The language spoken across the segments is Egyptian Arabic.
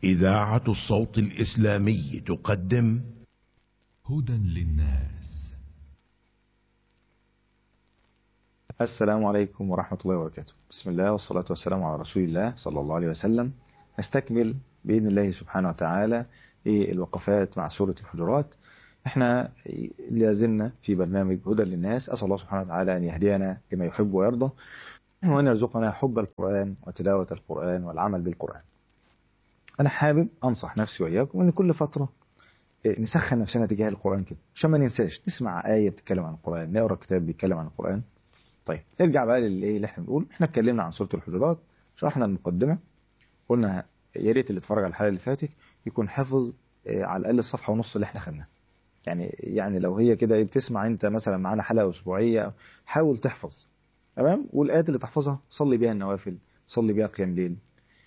إذاعة الصوت الإسلامي تقدم هدى للناس السلام عليكم ورحمة الله وبركاته بسم الله والصلاة والسلام على رسول الله صلى الله عليه وسلم نستكمل بإذن الله سبحانه وتعالى الوقفات مع سورة الحجرات احنا لازلنا في برنامج هدى للناس أسأل الله سبحانه وتعالى أن يهدينا لما يحب ويرضى وأن يرزقنا حب القرآن وتلاوة القرآن والعمل بالقرآن أنا حابب أنصح نفسي وإياكم أن كل فترة نسخن نفسنا تجاه القرآن كده عشان ما ننساش نسمع آية بتتكلم عن القرآن نقرأ كتاب بيتكلم عن القرآن طيب نرجع بقى للإيه اللي احنا بنقول احنا اتكلمنا عن سورة الحجرات شرحنا المقدمة قلنا يا ريت اللي اتفرج على الحلقة اللي فاتت يكون حافظ على الأقل الصفحة ونص اللي احنا خدناها يعني يعني لو هي كده بتسمع انت مثلا معانا حلقة أسبوعية حاول تحفظ تمام والآيات اللي تحفظها صلي بيها النوافل صلي بيها قيام ليل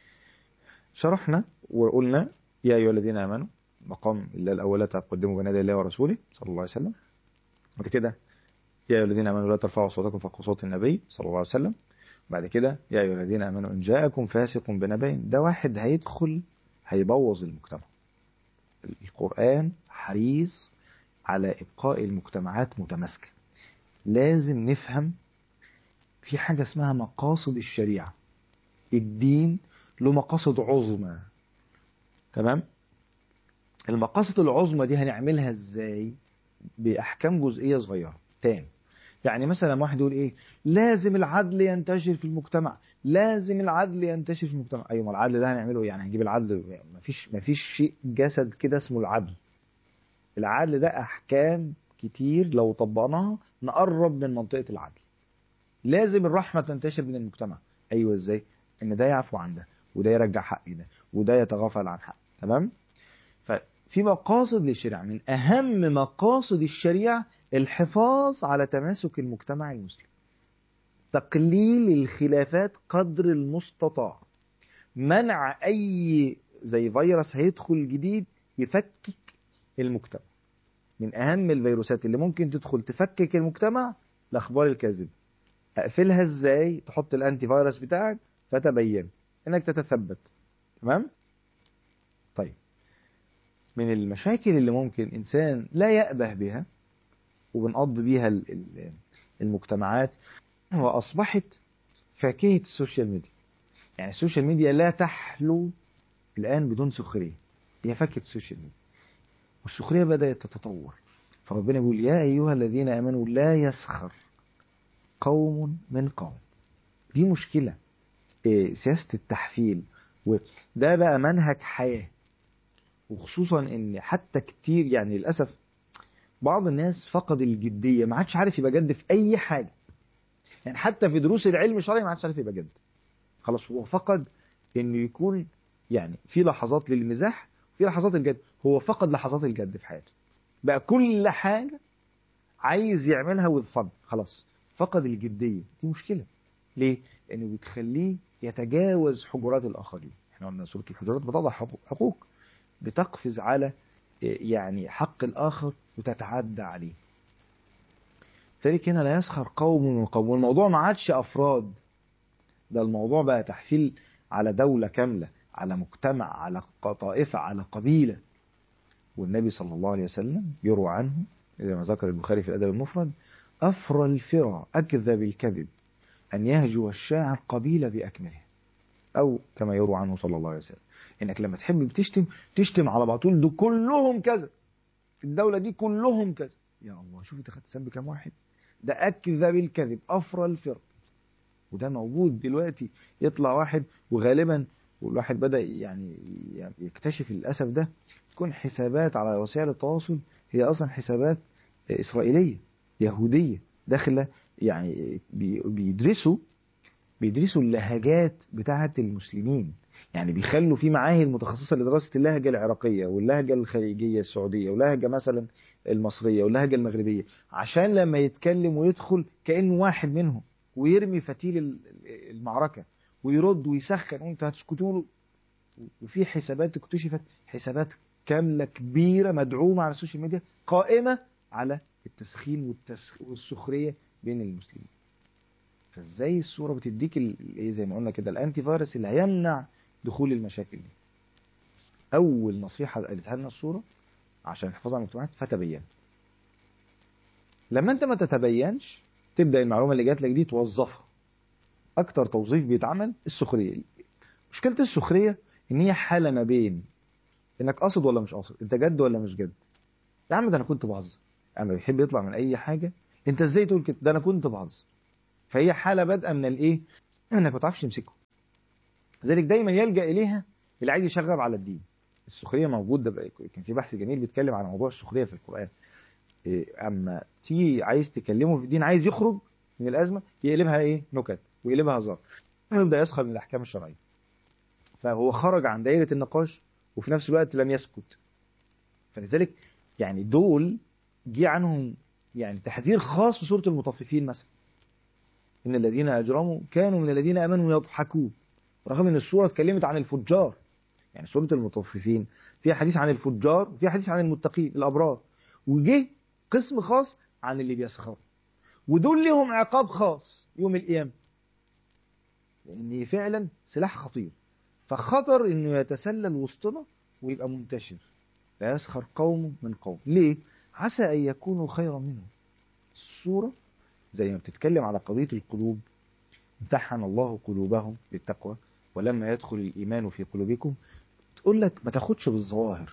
شرحنا وقلنا يا أيها الذين آمنوا مقام الله الأول لا تقدموا بين يدي الله ورسوله صلى الله عليه وسلم بعد كده يا أيها الذين آمنوا لا ترفعوا صوتكم فوق صوت النبي صلى الله عليه وسلم بعد كده يا أيها الذين آمنوا إن جاءكم فاسق بنبأ ده واحد هيدخل هيبوظ المجتمع القرآن حريص على إبقاء المجتمعات متماسكة لازم نفهم في حاجة اسمها مقاصد الشريعة الدين له مقاصد عظمى تمام المقاصد العظمى دي هنعملها ازاي بأحكام جزئية صغيرة تاني يعني مثلا واحد يقول ايه لازم العدل ينتشر في المجتمع لازم العدل ينتشر في المجتمع ايوه ما العدل ده هنعمله يعني هنجيب العدل مفيش مفيش شيء جسد كده اسمه العدل العدل ده احكام كتير لو طبقناها نقرب من منطقة العدل لازم الرحمة تنتشر من المجتمع ايوه ازاي ان ده يعفو عن ده وده يرجع حق ده وده يتغافل عن حق تمام ففي مقاصد للشريعة من اهم مقاصد الشريعة الحفاظ على تماسك المجتمع المسلم تقليل الخلافات قدر المستطاع منع اي زي فيروس هيدخل جديد يفكك المجتمع من اهم الفيروسات اللي ممكن تدخل تفكك المجتمع الاخبار الكاذبه اقفلها ازاي تحط الانتي فيروس بتاعك فتبين انك تتثبت تمام طيب من المشاكل اللي ممكن انسان لا يأبه بها وبنقضي بيها المجتمعات وأصبحت فاكهة السوشيال ميديا يعني السوشيال ميديا لا تحلو الآن بدون سخرية هي فاكهة السوشيال ميديا والسخرية بدأت تتطور فربنا يقول يا أيها الذين آمنوا لا يسخر قوم من قوم دي مشكلة إيه سياسة التحفيل وده بقى منهج حياة وخصوصا ان حتى كتير يعني للأسف بعض الناس فقد الجدية ما عادش عارف يبقى جد في أي حاجة يعني حتى في دروس العلم الشرعي ما عادش عارف يبقى جد خلاص هو فقد انه يكون يعني في لحظات للمزاح في لحظات الجد هو فقد لحظات الجد في حياته بقى كل حاجة عايز يعملها with fun خلاص فقد الجدية دي مشكلة ليه؟ لأنه بتخليه يتجاوز حجرات الآخرين احنا قلنا سورة الحجرات بتضع حقوق بتقفز على يعني حق الآخر وتتعدى عليه ذلك هنا لا يسخر قوم من قوم والموضوع ما عادش أفراد ده الموضوع بقى تحفيل على دولة كاملة على مجتمع على طائفة على قبيلة والنبي صلى الله عليه وسلم يروى عنه إذا ما ذكر البخاري في الأدب المفرد أفرى الفرى أكذب الكذب أن يهجو الشاعر قبيلة بأكملها أو كما يروى عنه صلى الله عليه وسلم إنك لما تحب بتشتم تشتم على بعض تقول دول كلهم كذا في الدولة دي كلهم كذا يا الله شوف انت خدت ذنب كام واحد ده أكذب الكذب أفرى الفرق وده موجود دلوقتي يطلع واحد وغالبا والواحد بدأ يعني يكتشف للأسف ده تكون حسابات على وسائل التواصل هي أصلا حسابات إسرائيلية يهودية داخلة يعني بيدرسوا بيدرسوا اللهجات بتاعة المسلمين يعني بيخلوا في معاهد متخصصة لدراسة اللهجة العراقية واللهجة الخليجية السعودية ولهجة مثلا المصرية واللهجة المغربية عشان لما يتكلم ويدخل كأنه واحد منهم ويرمي فتيل المعركة ويرد ويسخن وانت هتسكتوا له وفي حسابات اكتشفت حسابات كاملة كبيرة مدعومة على السوشيال ميديا قائمة على التسخين والسخرية بين المسلمين فازاي الصورة بتديك ايه زي ما قلنا كده الانتي فيروس اللي هيمنع دخول المشاكل دي اول نصيحه قالتها لنا الصوره عشان نحفظها على المجتمعات فتبين لما انت ما تتبينش تبدا المعلومه اللي جات لك دي توظفها اكتر توظيف بيتعمل السخريه مشكله السخريه ان هي حاله ما بين انك قاصد ولا مش قاصد انت جد ولا مش جد يا عم ده انا كنت بهزر اما بيحب يطلع من اي حاجه انت ازاي تقول كده ده انا كنت بهزر فهي حاله بادئه من الايه انك ما تعرفش تمسكه لذلك دايما يلجا اليها اللي عايز يشغب على الدين السخريه موجود ده بقى كان في بحث جميل بيتكلم على موضوع السخريه في القران إيه اما تيجي عايز تكلمه في الدين عايز يخرج من الازمه يقلبها ايه نكت ويقلبها هزار ويبدا يسخر من الاحكام الشرعيه فهو خرج عن دائره النقاش وفي نفس الوقت لم يسكت فلذلك يعني دول جه عنهم يعني تحذير خاص في سوره المطففين مثلا ان الذين اجرموا كانوا من الذين امنوا يضحكون رغم ان السوره اتكلمت عن الفجار يعني سوره المطففين فيها حديث عن الفجار وفيها حديث عن المتقين الابرار وجه قسم خاص عن اللي بيسخروا ودول لهم عقاب خاص يوم القيامه لان فعلا سلاح خطير فخطر انه يتسلل وسطنا ويبقى منتشر لا يسخر قوم من قوم ليه عسى ان يكونوا خيرا منهم السوره زي ما بتتكلم على قضيه القلوب امتحن الله قلوبهم للتقوى ولما يدخل الايمان في قلوبكم تقول لك ما تاخدش بالظواهر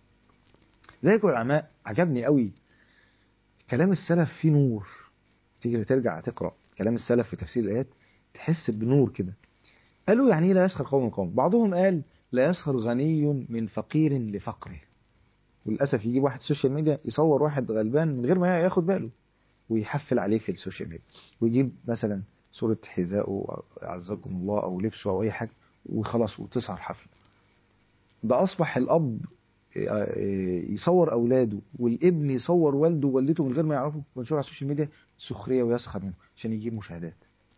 ذلك العلماء عجبني قوي كلام السلف فيه نور تيجي ترجع تقرا كلام السلف في تفسير الايات تحس بنور كده قالوا يعني ايه لا يسخر قوم من قوم بعضهم قال لا يسخر غني من فقير لفقره وللاسف يجيب واحد سوشيال ميديا يصور واحد غلبان من غير ما ياخد باله ويحفل عليه في السوشيال ميديا ويجيب مثلا صورة حذائه أعزكم الله أو لبسه أو أي حاجة وخلاص وتسهر حفلة ده أصبح الأب يصور أولاده والابن يصور والده ووالدته من غير ما يعرفوا وينشروا على السوشيال ميديا سخرية ويسخر منه عشان يجيب مشاهدات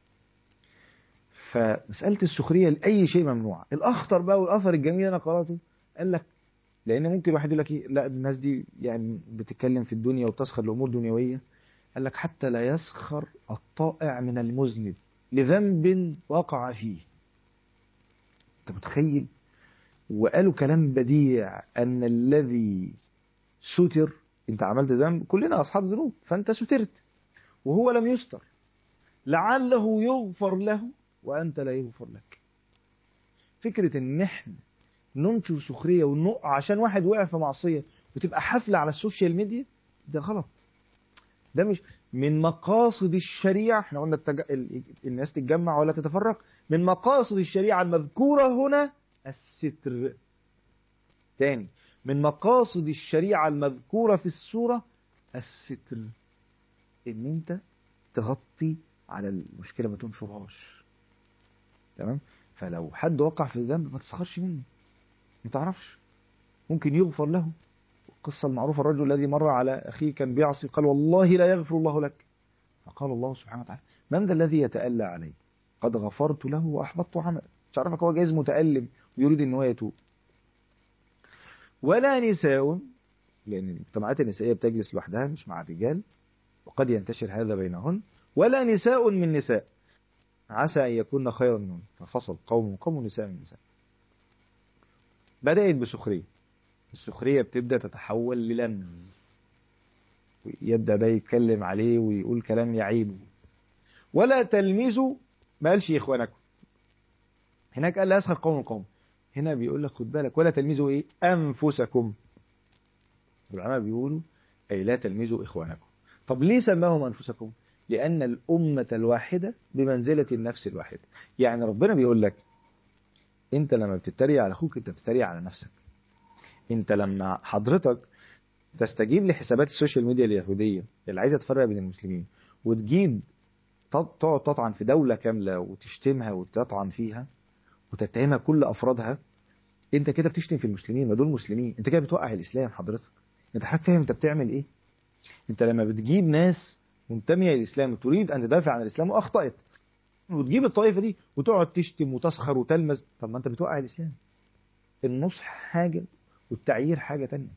فمسألة السخرية لأي شيء ممنوع الأخطر بقى والأثر الجميل أنا قرأته قال لك لأن ممكن واحد يقول لك إيه لا الناس دي يعني بتتكلم في الدنيا وتسخر لأمور دنيوية قال لك حتى لا يسخر الطائع من المذنب لذنب وقع فيه انت متخيل وقالوا كلام بديع ان الذي ستر انت عملت ذنب كلنا اصحاب ذنوب فانت سترت وهو لم يستر لعله يغفر له وانت لا يغفر لك فكره ان احنا ننشر سخريه ونقع عشان واحد وقع في معصيه وتبقى حفله على السوشيال ميديا ده غلط ده مش من مقاصد الشريعة احنا قلنا التج... الناس تتجمع ولا تتفرق من مقاصد الشريعة المذكورة هنا الستر تاني من مقاصد الشريعة المذكورة في السورة الستر ان انت تغطي على المشكلة ما تنشرهاش تمام فلو حد وقع في الذنب ما تسخرش منه ما تعرفش ممكن يغفر له القصة المعروفة الرجل الذي مر على أخيه كان بيعصي قال والله لا يغفر الله لك فقال الله سبحانه وتعالى من ذا الذي يتألى علي قد غفرت له وأحبطت عمله مش عارفك هو جايز متألم ويريد ان هو يتوب ولا نساء لأن المجتمعات النسائية بتجلس لوحدها مش مع الرجال وقد ينتشر هذا بينهن ولا نساء من نساء عسى أن يكون خيرا منهن ففصل قوم قوم نساء من نساء بدأت بسخرية السخرية بتبدأ تتحول للمز يبدأ بقى يتكلم عليه ويقول كلام يعيبه ولا تلمزوا ما قالش إخوانكم هناك قال لا يسخر قوم قوم هنا بيقول لك خد بالك ولا تلمزوا إيه أنفسكم العلماء بيقولوا أي لا تلمزوا إخوانكم طب ليه سماهم أنفسكم لأن الأمة الواحدة بمنزلة النفس الواحدة يعني ربنا بيقول لك أنت لما بتتريق على أخوك أنت بتتريق على نفسك انت لما حضرتك تستجيب لحسابات السوشيال ميديا اليهودية اللي عايزة تفرق بين المسلمين وتجيب تقعد تطعن في دولة كاملة وتشتمها وتطعن فيها وتتهمها كل أفرادها انت كده بتشتم في المسلمين ما دول مسلمين انت كده بتوقع الإسلام حضرتك انت حضرتك فاهم انت بتعمل ايه انت لما بتجيب ناس منتمية للإسلام وتريد أن تدافع عن الإسلام وأخطأت وتجيب الطائفة دي وتقعد تشتم وتسخر وتلمز طب ما انت بتوقع الإسلام النصح حاجة والتعيير حاجة تانية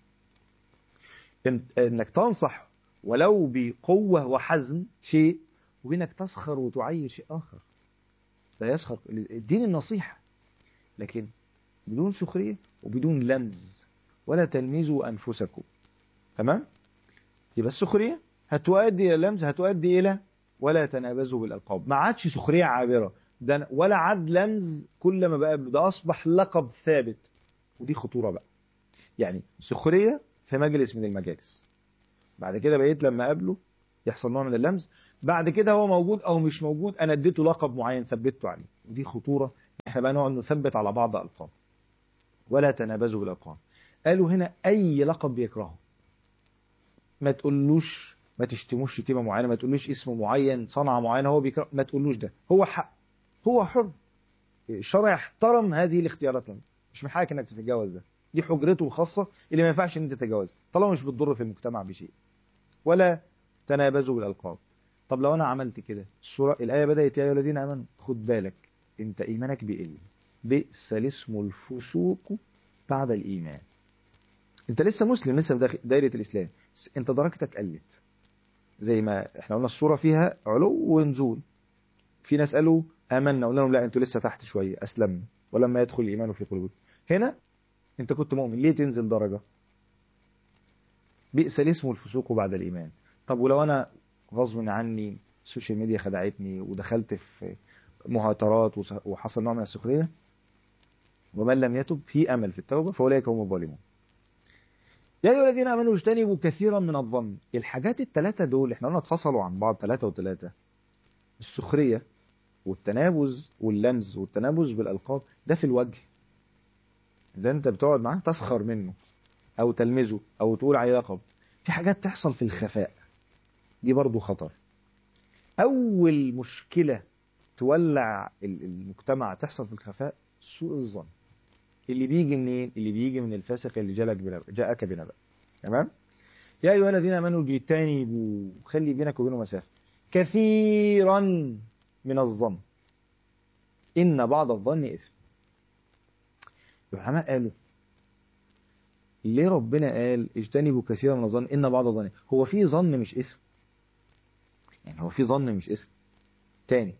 انك تنصح ولو بقوة وحزم شيء وبينك تسخر وتعير شيء آخر لا يسخر الدين النصيحة لكن بدون سخرية وبدون لمز ولا تلمزوا أنفسكم تمام يبقى السخرية هتؤدي إلى لمز هتؤدي إلى ولا تنابزوا بالألقاب ما عادش سخرية عابرة ده ولا عاد لمز كل ما بقى ده أصبح لقب ثابت ودي خطورة بقى يعني سخرية في مجلس من المجالس بعد كده بقيت لما أقابله يحصل نوع من اللمز بعد كده هو موجود أو مش موجود أنا اديته لقب معين ثبته عليه ودي خطورة احنا بقى نقعد نثبت على بعض ألقاب ولا تنابزوا بالألقاب قالوا هنا أي لقب بيكرهه ما تقولوش ما تشتموش شتيمة معينة ما تقولوش اسم معين صنعة معينة هو بيكره ما تقولوش ده هو حق هو حر الشرع يحترم هذه الاختيارات لنا مش من حقك انك تتجاوز ده دي حجرته الخاصة اللي ما ينفعش ان انت تتجاوزها طالما مش بتضر في المجتمع بشيء ولا تنابزوا بالألقاب طب لو انا عملت كده السورة الآية بدأت يا أيها الذين آمنوا خد بالك انت إيمانك بيقل بئس الاسم الفسوق بعد الإيمان انت لسه مسلم لسه في دايرة الإسلام انت درجتك قلت زي ما احنا قلنا الصورة فيها علو ونزول في ناس قالوا آمنا قلنا لهم لا انتوا لسه تحت شوية أسلمنا ولما يدخل الإيمان في قلوبكم هنا انت كنت مؤمن ليه تنزل درجة بئس الاسم الفسوق بعد الإيمان طب ولو أنا غصب عني السوشيال ميديا خدعتني ودخلت في مهاترات وحصل نوع من السخرية ومن لم يتب في أمل في التوبة فأولئك هم الظالمون يا أيها الذين آمنوا اجتنبوا كثيرا من الظن الحاجات الثلاثة دول احنا قلنا اتفصلوا عن بعض ثلاثة وثلاثة السخرية والتنابز واللمز والتنابز بالألقاب ده في الوجه ده انت بتقعد معاه تسخر منه او تلمزه او تقول عليه لقب في حاجات تحصل في الخفاء دي برضو خطر اول مشكلة تولع المجتمع تحصل في الخفاء سوء الظن اللي بيجي منين اللي بيجي من الفاسق اللي جالك بنبأ جاءك بنبأ تمام يا ايها الذين امنوا اجتنبوا خلي بينك وبينه مسافه كثيرا من الظن ان بعض الظن اثم العلماء قالوا ليه ربنا قال اجتنبوا كثيرا من الظن ان بعض الظن هو في ظن مش اسم يعني هو في ظن مش اسم تاني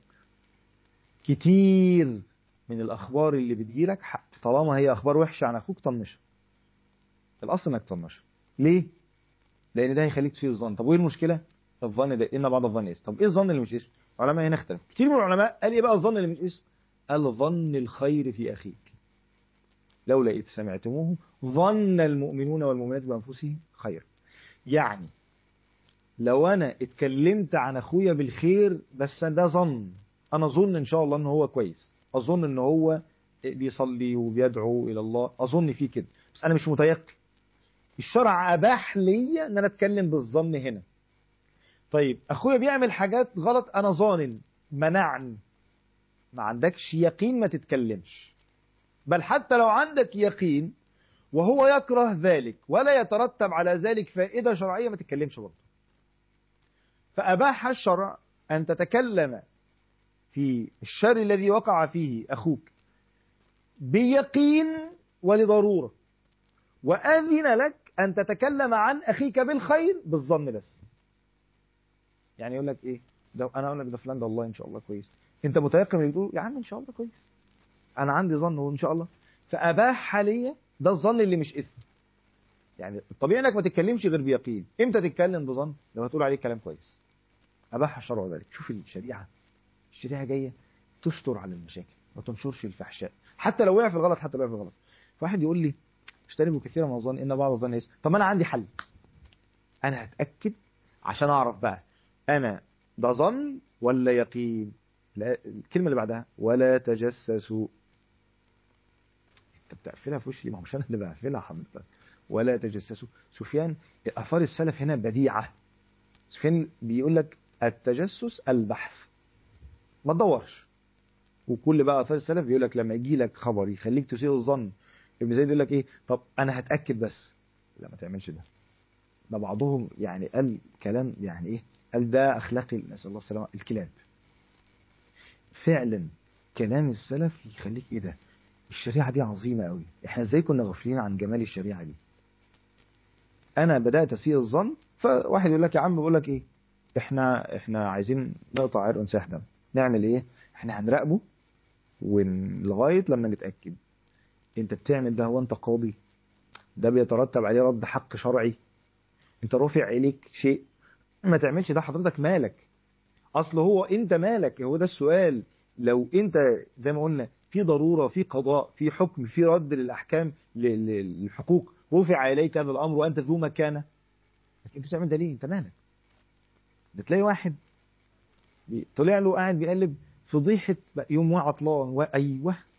كتير من الاخبار اللي بتجيلك حق طالما هي اخبار وحشه عن اخوك طنشها الاصل انك تطنشها ليه لان ده هيخليك تفيد الظن طب وايه المشكله الظن ده ان بعض الظن اسم طب ايه الظن اللي مش اسم العلماء هنا اختلفوا كتير من العلماء قال ايه بقى الظن اللي مش اسم قال ظن الخير في اخيك لولا إذ سمعتموه ظن المؤمنون والمؤمنات بأنفسهم خير يعني لو أنا اتكلمت عن أخويا بالخير بس ده ظن أنا أظن إن شاء الله إن هو كويس أظن إن هو بيصلي وبيدعو إلى الله أظن فيه كده بس أنا مش متيقن الشرع أباح لي إن أنا أتكلم بالظن هنا طيب أخويا بيعمل حاجات غلط أنا ظانن منعني ما عندكش يقين ما تتكلمش بل حتى لو عندك يقين وهو يكره ذلك ولا يترتب على ذلك فائدة شرعية ما تتكلمش برضه فأباح الشرع أن تتكلم في الشر الذي وقع فيه أخوك بيقين ولضرورة وأذن لك أن تتكلم عن أخيك بالخير بالظن بس يعني يقول لك إيه ده أنا أقول لك ده فلان ده الله إن شاء الله كويس أنت متيقن تقول يا عم إن شاء الله كويس انا عندي ظن وان شاء الله فاباح لي ده الظن اللي مش اثم يعني الطبيعي انك ما تتكلمش غير بيقين امتى تتكلم بظن لو هتقول عليه كلام كويس اباح الشرع ذلك شوف الشريعه الشريعه جايه تستر على المشاكل ما تنشرش الفحشاء حتى لو وقع في الغلط حتى لو وقع في الغلط فواحد يقول لي اجتنبوا كثيرا من الظن ان بعض الظن اسم طب انا عندي حل انا هتاكد عشان اعرف بقى انا ده ظن ولا يقين لا الكلمه اللي بعدها ولا تجسسوا انت بتقفلها في وشي ما هو مش انا اللي بقفلها حضرتك ولا تجسسوا سفيان اثار السلف هنا بديعه سفيان بيقول لك التجسس البحث ما تدورش وكل بقى اثار السلف بيقول لك لما يجي لك خبر يخليك تسيء الظن ابن زيد يقول لك ايه طب انا هتاكد بس لا ما تعملش ده ده بعضهم يعني قال كلام يعني ايه قال ده اخلاقي نسال الله السلامه الكلاب فعلا كلام السلف يخليك ايه ده الشريعة دي عظيمة قوي احنا ازاي كنا غافلين عن جمال الشريعة دي انا بدأت اسيء الظن فواحد يقول لك يا عم بقول لك ايه احنا احنا عايزين نقطع عرق ونساح دم نعمل ايه احنا هنراقبه ولغاية لما نتأكد انت بتعمل ده هو انت قاضي ده بيترتب عليه رد حق شرعي انت رافع اليك شيء ما تعملش ده حضرتك مالك اصل هو انت مالك هو ده السؤال لو انت زي ما قلنا في ضرورة في قضاء في حكم في رد للأحكام ل- ل- للحقوق رفع إليك هذا الأمر وأنت ذو مكانة لكن أنت بتعمل ده ليه أنت مالك ده تلاقي واحد بي- طلع له قاعد بيقلب فضيحة بقى يوم واحد عطلان و- أيوه